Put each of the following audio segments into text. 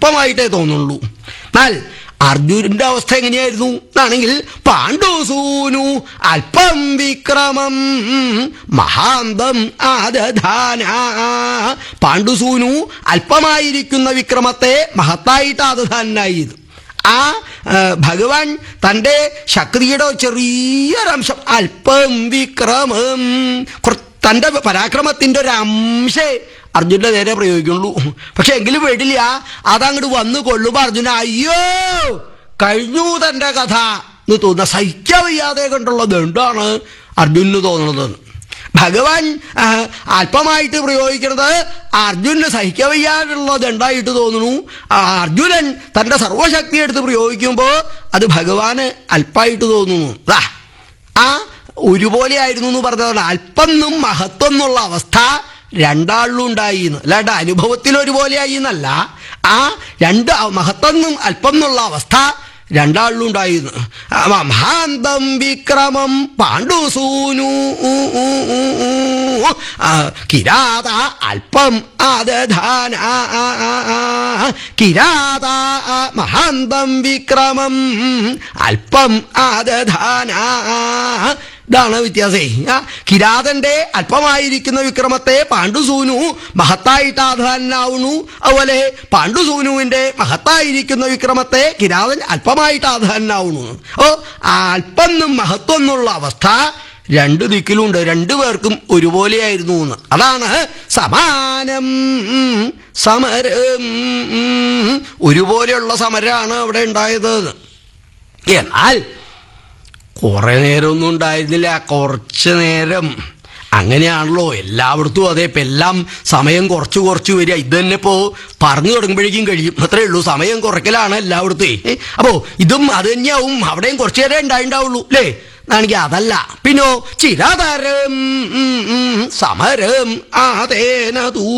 അല്പമായിട്ടേ തോന്നുള്ളൂ എന്നാൽ അർജുനന്റെ അവസ്ഥ എങ്ങനെയായിരുന്നു എന്നാണെങ്കിൽ പാണ്ഡുസൂനു അല്പം വിക്രമം മഹാന്തം ആദധാന പാണ്ഡുസൂനു അല്പമായിരിക്കുന്ന വിക്രമത്തെ മഹത്തായിട്ട് ആദധാനായത് ആ ആ, ഭഗവാൻ തൻ്റെ ശക്തിയുടെ ചെറിയൊരംശം അല്പം വിക്രമം കുറ- തൻ്റെ പരാക്രമത്തിൻ്റെ ഒരു അംശേ അർജുൻ്റെ നേരെ പ്രയോഗിക്കുള്ളൂ പക്ഷെ എങ്കിലും വേണ്ടില്ല അതങ്ങോട്ട് വന്നു കൊള്ളുമ്പോൾ അർജുന അയ്യോ കഴിഞ്ഞു തൻ്റെ കഥ എന്ന് തോന്നുന്ന സഹിക്കാൻ വയ്യാതെ കണ്ടുള്ളത് എന്താണ് അർജുനന് തോന്നുന്നത് ഭഗവാൻ ആ, അല്പമായിട്ട് പ്രയോഗിക്കുന്നത് അർജുനന് സഹിക്കാൻ വയ്യാതുള്ളത് ഉണ്ടായിട്ട് തോന്നുന്നു ആ, അർജുനൻ തൻ്റെ സർവശക്തി എടുത്ത് പ്രയോഗിക്കുമ്പോൾ അത് ഭഗവാന് അല്പമായിട്ട് തോന്നുന്നു ദാ, ആ ഒരുപോലെ ആയിരുന്നു എന്ന് പറഞ്ഞതാണ് അല്പം എന്നും മഹത്വം എന്നുള്ള അവസ്ഥ രണ്ടാളിലും ഉണ്ടായി എന്ന് അല്ലാണ്ട് അനുഭവത്തിൽ ഒരുപോലെ ആയി എന്നല്ല ആ രണ്ട് മഹത്വം എന്നും അല്പം എന്നുള്ള അവസ്ഥ രണ്ടാളിലും ഉണ്ടായിരുന്നു മഹാന്തം വിക്രമം പാണ്ഡുസൂനു ആ, കിരാത അല്പം ആദധാന കിരാത മഹാന്തം വിക്രമം അല്പം ആദധാന ഇതാണ് വ്യത്യാസേ ആ കിരാതന്റെ അല്പമായിരിക്കുന്ന വിക്രമത്തെ പാണ്ഡുസൂനു മഹത്തായിട്ട് ആധാനാവുന്നു അതുപോലെ പാണ്ഡുസൂനുവിന്റെ മഹത്തായിരിക്കുന്ന വിക്രമത്തെ കിരാതൻ അല്പമായിട്ട് ആധാനാവുന്നു ഓ ആ അല്പം എന്നും മഹത്വം എന്നുള്ള അവസ്ഥ രണ്ട് ദിക്കിലുണ്ട് രണ്ടു പേർക്കും ഒരുപോലെയായിരുന്നു എന്ന് അതാണ് സമാനം സമരം ഒരുപോലെയുള്ള സമരമാണ് അവിടെ ഉണ്ടായത് എന്നാൽ കുറെ നേരമൊന്നും ഉണ്ടായിരുന്നില്ല കുറച്ച് നേരം അങ്ങനെയാണല്ലോ എല്ലായിടത്തും അതെ ഇപ്പം എല്ലാം സമയം കുറച്ച് കുറച്ച് വരിക ഇത് തന്നെ ഇപ്പോൾ പറഞ്ഞു തുടങ്ങുമ്പോഴേക്കും കഴിയും അത്രേ ഉള്ളൂ സമയം കുറയ്ക്കലാണ് എല്ലായിടത്തും അപ്പോൾ ഇതും അത് തന്നെയാവും അവിടെയും കുറച്ച് നേരം ഉണ്ടായിണ്ടാവുള്ളൂ അല്ലേ ആണെങ്കിൽ അതല്ല പിന്നോ ചിരതരം സമരം ആതേന തൂ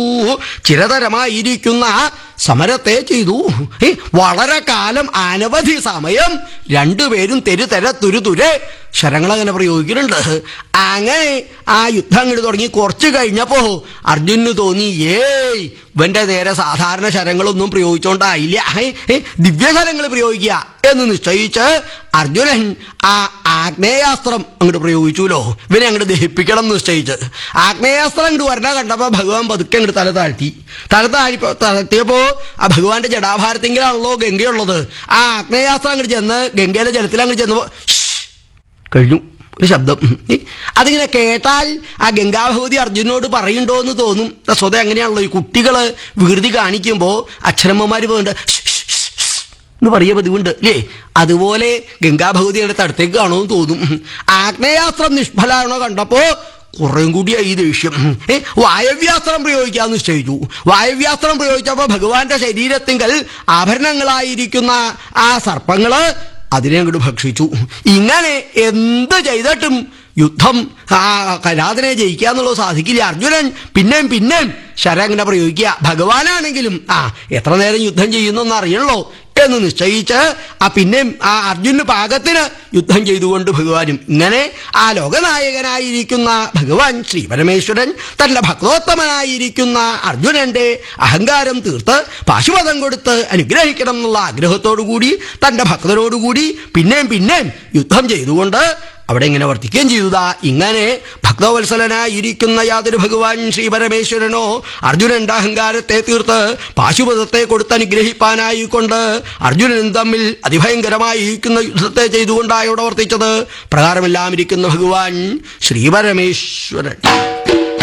ചിരതരമായിരിക്കുന്ന സമരത്തെ ചെയ്തു ഏ, വളരെ കാലം അനവധി സമയം രണ്ടുപേരും തെരു തെര തുരു തുരെ ശരങ്ങളങ്ങനെ പ്രയോഗിക്കുന്നുണ്ട് അങ്ങനെ ആ യുദ്ധം അങ്ങോട്ട് തുടങ്ങി കുറച്ച് കഴിഞ്ഞപ്പോ അർജുനന് തോന്നി ഏയ് ഇവന്റെ നേരെ സാധാരണ ശരങ്ങളൊന്നും പ്രയോഗിച്ചോണ്ടായില്ല ഏ, ഏ, ദിവ്യശരങ്ങൾ പ്രയോഗിക്കുക എന്ന് നിശ്ചയിച്ച് അർജുനൻ ആ ആഗ്നേയാസ്ത്രം അങ്ങോട്ട് പ്രയോഗിച്ചുല്ലോ ഇവനെ അങ്ങോട്ട് ദഹിപ്പിക്കണം എന്ന് നിശ്ചയിച്ച് ആഗ്നേയാസ്ത്രം അങ്ങോട്ട് വരണ കണ്ടപ്പോ ഭഗവാൻ പതുക്കെ അങ്ങോട്ട് തല താഴ്ത്തി തല താഴി താഴ്ത്തിയപ്പോ ആ ഭഗവാന്റെ ജടാഭാരത്തിങ്കിലാണല്ലോ ഗംഗയുള്ളത് ആ ആഗ്നേയാസ്ത്രം അങ്ങോട്ട് ചെന്ന് ഗംഗയിലെ ജലത്തിൽ അങ്ങോട്ട് ചെന്നപ്പോ ഷ്ഷ് കഴിഞ്ഞു ഒരു ശബ്ദം ഏ, അതിങ്ങനെ കേട്ടാൽ ആ ഗംഗാഭഗവതി അർജുനോട് പറയുണ്ടോ എന്ന് തോന്നും സ്വതം അങ്ങനെയാണല്ലോ ഈ കുട്ടികള് വികൃതി കാണിക്കുമ്പോൾ അക്ഷരമ്മമാര് പോകുന്നുണ്ട് ഷ്, ഷ്, ഷ്, ഷ് എന്ന് പറയുക പതിവുണ്ട് അല്ലേ അതുപോലെ ഗംഗാഭഗവതിയുടെ തടത്തേക്ക് കാണുമെന്ന് തോന്നും ആഗ്നേയാസ്ത്രം നിഷ്ഫലാണോ കണ്ടപ്പോ കുറേം കൂടിയായി ഈ ദേഷ്യം ഏ വായവ്യാസ്ത്രം പ്രയോഗിക്കാന്ന് നിശ്ചയിച്ചു വായവ്യാസ്ത്രം പ്രയോഗിച്ചപ്പോൾ ഭഗവാന്റെ ശരീരത്തിങ്കൽ ആഭരണങ്ങളായിരിക്കുന്ന ആ സർപ്പങ്ങള് അതിനെ അങ്ങോട്ട് ഭക്ഷിച്ചു ഇങ്ങനെ എന്ത് ചെയ്തിട്ടും യുദ്ധം ആ കലാതിനെ ജയിക്കുക എന്നുള്ളത് സാധിക്കില്ല അർജുനൻ പിന്നെയും പിന്നെയും ശരങ്ങനെ പ്രയോഗിക്കുക ഭഗവാനാണെങ്കിലും ആ എത്ര നേരം യുദ്ധം ചെയ്യുന്നെന്ന് അറിയണല്ലോ എന്ന് നിശ്ചയിച്ച് ആ പിന്നെയും ആ അർജുന് പാകത്തിന് യുദ്ധം ചെയ്തുകൊണ്ട് ഭഗവാനും ഇങ്ങനെ ആ ലോകനായകനായിരിക്കുന്ന ഭഗവാൻ ശ്രീ പരമേശ്വരൻ തന്റെ ഭക്തോത്തമനായിരിക്കുന്ന അർജുനന്റെ അഹങ്കാരം തീർത്ത് പാശുപതം കൊടുത്ത് അനുഗ്രഹിക്കണം എന്നുള്ള ആഗ്രഹത്തോടു കൂടി തന്റെ ഭക്തരോടുകൂടി പിന്നെയും പിന്നെയും യുദ്ധം ചെയ്തുകൊണ്ട് അവിടെ ഇങ്ങനെ വർത്തിക്കുകയും ചെയ്തതാ ഇങ്ങനെ ഭക്തവത്സലനായിരിക്കുന്ന യാതൊരു ഭഗവാൻ ശ്രീ പരമേശ്വരനോ അർജുനന്റെ അഹങ്കാരത്തെ തീർത്ത് പാശുപതത്തെ കൊടുത്ത് അനുഗ്രഹിപ്പാനായിക്കൊണ്ട് അർജുനനും തമ്മിൽ അതിഭയങ്കരമായിരിക്കുന്ന യുദ്ധത്തെ ചെയ്തുകൊണ്ടാണ് ഇവിടെ വർത്തിച്ചത് പ്രകാരമെല്ലാം ഇരിക്കുന്ന ഭഗവാൻ ശ്രീ പരമേശ്വരൻ